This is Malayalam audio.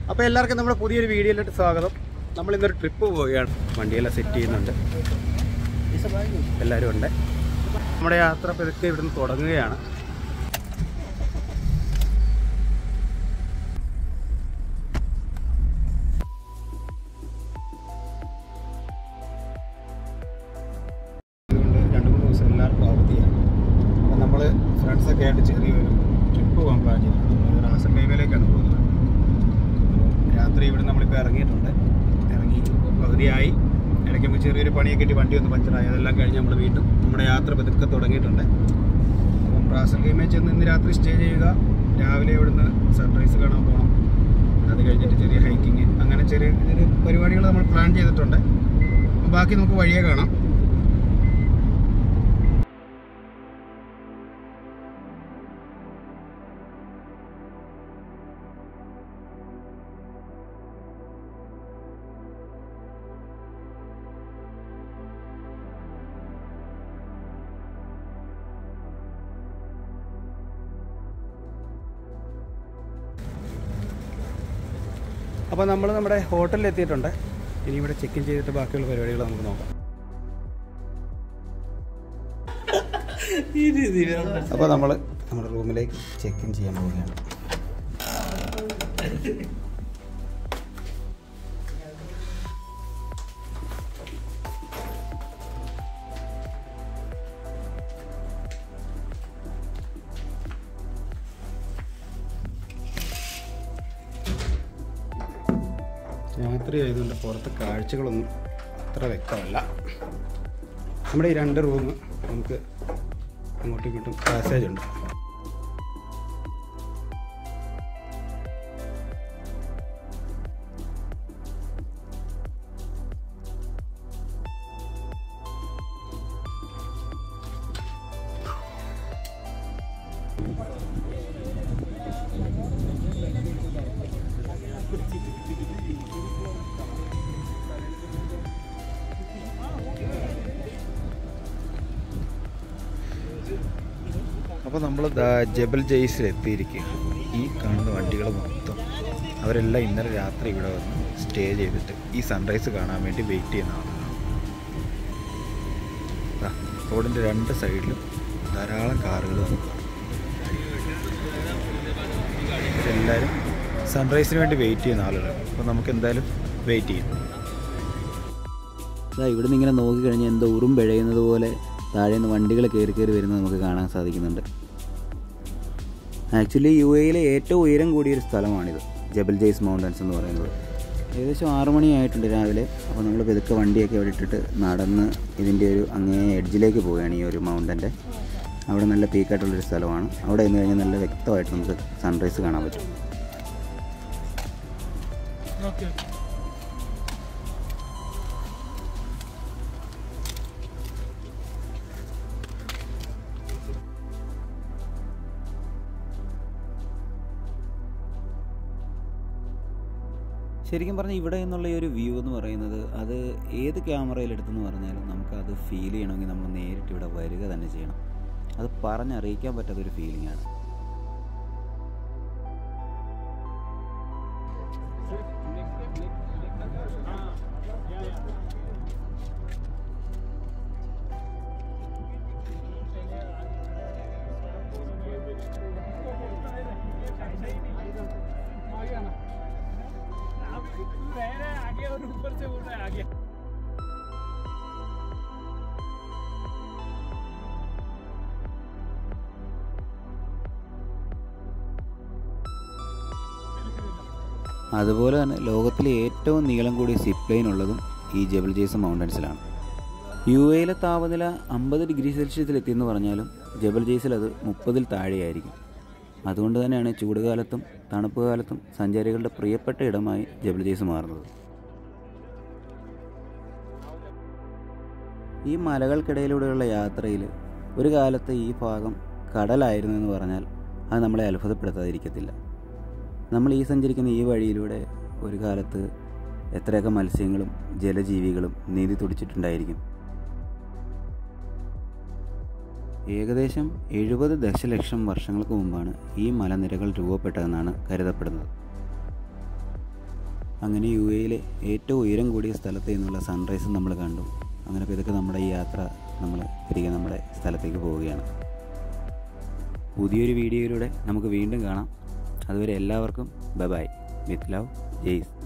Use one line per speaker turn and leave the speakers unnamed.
അപ്പോൾ എല്ലാവർക്കും നമ്മുടെ പുതിയൊരു വീഡിയോയിലോട്ട് സ്വാഗതം നമ്മൾ ഇന്നൊരു ട്രിപ്പ് പോവുകയാണ് വണ്ടിയെല്ലാം സെറ്റ് ചെയ്യുന്നുണ്ട് എല്ലാവരും ഉണ്ട് നമ്മുടെ യാത്ര പെരുക്കെ ഇവിടുന്ന് തുടങ്ങുകയാണ് അതുകൊണ്ട് രണ്ട് മൂന്ന് ദിവസം എല്ലാവർക്കും അവധിയാണ് അപ്പോൾ നമ്മൾ ഫ്രണ്ട്സൊക്കെ ആയിട്ട് ചെറിയൊരു ട്രിപ്പ് പോകാൻ പ്ലാൻ ചെയ്തിട്ടുണ്ട് നമ്മൾ റാസൽ ഹൈവേയിലേക്കാണ് പോകുന്നത് അപ്പോൾ രാത്രി ഇവിടെ നമ്മളിപ്പോൾ ഇറങ്ങിയിട്ടുണ്ട് ഇറങ്ങി പകുതിയായി ഇടയ്ക്ക് നമുക്ക് ചെറിയൊരു പണിയൊക്കെ ഇട്ട് വണ്ടി ഒന്ന് പഞ്ചറായി അതെല്ലാം കഴിഞ്ഞ് നമ്മൾ വീണ്ടും നമ്മുടെ യാത്ര പതുക്കെ തുടങ്ങിയിട്ടുണ്ട് അപ്പം റാസൽ ഹൈമേ ചെന്ന് ഇന്ന് രാത്രി സ്റ്റേ ചെയ്യുക രാവിലെ ഇവിടുന്ന് സൺറൈസ് കാണാൻ പോകണം അത് കഴിഞ്ഞിട്ട് ചെറിയ ഹൈക്കിങ് അങ്ങനെ ചെറിയ ചെറിയ പരിപാടികൾ നമ്മൾ പ്ലാൻ ചെയ്തിട്ടുണ്ട് അപ്പോൾ ബാക്കി നമുക്ക് വഴിയെ കാണാം അപ്പോൾ നമ്മൾ നമ്മുടെ ഹോട്ടലിൽ എത്തിയിട്ടുണ്ട് ഇനി ഇവിടെ ചെക്ക് ഇൻ ചെയ്തിട്ട് ബാക്കിയുള്ള പരിപാടികൾ നമുക്ക് നോക്കാം അപ്പോൾ നമ്മൾ നമ്മുടെ റൂമിലേക്ക് ചെക്ക് ഇൻ ചെയ്യാൻ പോവുകയാണ് രാത്രി ആയതുകൊണ്ട് പുറത്ത് കാഴ്ചകളൊന്നും അത്ര വ്യക്തമല്ല നമ്മുടെ ഈ രണ്ട് റൂം നമുക്ക് അങ്ങോട്ടും ഇങ്ങോട്ടും പാസേജ് ഉണ്ട്
അപ്പോൾ നമ്മൾ ജബൽ ജയ്സിൽ എത്തിയിരിക്കുക ഈ കാണുന്ന വണ്ടികൾ മൊത്തം അവരെല്ലാം ഇന്നലെ രാത്രി ഇവിടെ വന്ന് സ്റ്റേ ചെയ്തിട്ട് ഈ സൺറൈസ് കാണാൻ വേണ്ടി വെയിറ്റ് ചെയ്യുന്ന ആളുകളാണ് ദാ, റോഡിൻ്റെ രണ്ട് സൈഡിലും ധാരാളം കാറുകൾ നമുക്ക് കാണാം ഇവരെല്ലാവരും സൺറൈസിന് വേണ്ടി വെയിറ്റ് ചെയ്യുന്ന ആളുകളാണ് അപ്പോൾ നമുക്ക് എന്തായാലും വെയിറ്റ് ചെയ്യും
ഇതാ ഇവിടുന്ന് ഇങ്ങനെ നോക്കിക്കഴിഞ്ഞാൽ എന്തോ ഉറും പിഴയുന്നത് പോലെ താഴെ നിന്ന് വണ്ടികൾ കയറി കയറി വരുന്നത് നമുക്ക് കാണാൻ സാധിക്കുന്നുണ്ട് ആക്ച്വലി യു എയിലെ ഏറ്റവും ഉയരം കൂടിയൊരു സ്ഥലമാണിത് ജബൽ ജയ്സ് മൗണ്ടൻസ് എന്ന് പറയുന്നത് ഏകദേശം ആറു മണിയായിട്ടുണ്ട് രാവിലെ അപ്പോൾ നമ്മൾ പെതുക്കെ വണ്ടിയൊക്കെ അവിടെ ഇട്ടിട്ട് നടന്ന് ഇതിൻ്റെ ഒരു അങ്ങേ എഡ്ജിലേക്ക് പോവുകയാണ് ഈ ഒരു മൗണ്ടൻ്റെ അവിടെ നല്ല പീക്കായിട്ടുള്ളൊരു സ്ഥലമാണ് അവിടെ നിന്ന് കഴിഞ്ഞാൽ നല്ല വ്യക്തമായിട്ട് നമുക്ക് സൺറൈസ് കാണാൻ പറ്റും ശരിക്കും പറഞ്ഞാൽ ഇവിടെ നിന്നുള്ള ഈ ഒരു വ്യൂ എന്ന് പറയുന്നത് അത് ഏത് ക്യാമറയിൽ എടുത്തെന്ന് പറഞ്ഞാലും നമുക്ക് അത് ഫീൽ ചെയ്യണമെങ്കിൽ നമ്മൾ നേരിട്ട് ഇവിടെ വരിക തന്നെ ചെയ്യണം അത് പറഞ്ഞറിയിക്കാൻ പറ്റാത്തൊരു ഫീലിംഗ് ആണ് അതുപോലെ തന്നെ ലോകത്തിലെ ഏറ്റവും നീളം കൂടിയ സിപ്പ് ലൈൻ ഉള്ളതും ഈ ജബൽ ജേസ് മൗണ്ടൻസിലാണ് യു എയിലെ താപനില അമ്പത് ഡിഗ്രി സെൽഷ്യസിൽ എത്തിയെന്ന് പറഞ്ഞാലും ജബൽ ജേസിൽ അത് മുപ്പതിൽ താഴെയായിരിക്കും അതുകൊണ്ട് തന്നെയാണ് ചൂടുകാലത്തും തണുപ്പ് കാലത്തും സഞ്ചാരികളുടെ പ്രിയപ്പെട്ട ഇടമായി ജബൽ ജേസ് മാറുന്നത് ഈ മലകൾക്കിടയിലൂടെയുള്ള യാത്രയിൽ ഒരു കാലത്ത് ഈ ഭാഗം കടലായിരുന്നു എന്ന് പറഞ്ഞാൽ അത് നമ്മളെ അത്ഭുതപ്പെടുത്താതിരിക്കത്തില്ല നമ്മൾ ഈ സഞ്ചരിക്കുന്ന ഈ വഴിയിലൂടെ ഒരു കാലത്ത് എത്രയൊക്കെ മത്സ്യങ്ങളും ജലജീവികളും നീതി തുടിച്ചിട്ടുണ്ടായിരിക്കും ഏകദേശം എഴുപത് ദശലക്ഷം വർഷങ്ങൾക്ക് മുമ്പാണ് ഈ മലനിരകൾ രൂപപ്പെട്ടതെന്നാണ് കരുതപ്പെടുന്നത് അങ്ങനെ യു എയിലെ ഏറ്റവും ഉയരം കൂടിയ സ്ഥലത്ത് നിന്നുള്ള സൺറൈസ് നമ്മൾ കണ്ടു അങ്ങനെ ഇതൊക്കെ നമ്മുടെ ഈ യാത്ര നമ്മൾ തിരികെ നമ്മുടെ സ്ഥലത്തേക്ക് പോവുകയാണ് പുതിയൊരു വീഡിയോയിലൂടെ നമുക്ക് വീണ്ടും കാണാം അതുവരെ എല്ലാവർക്കും bye bye with love Jaise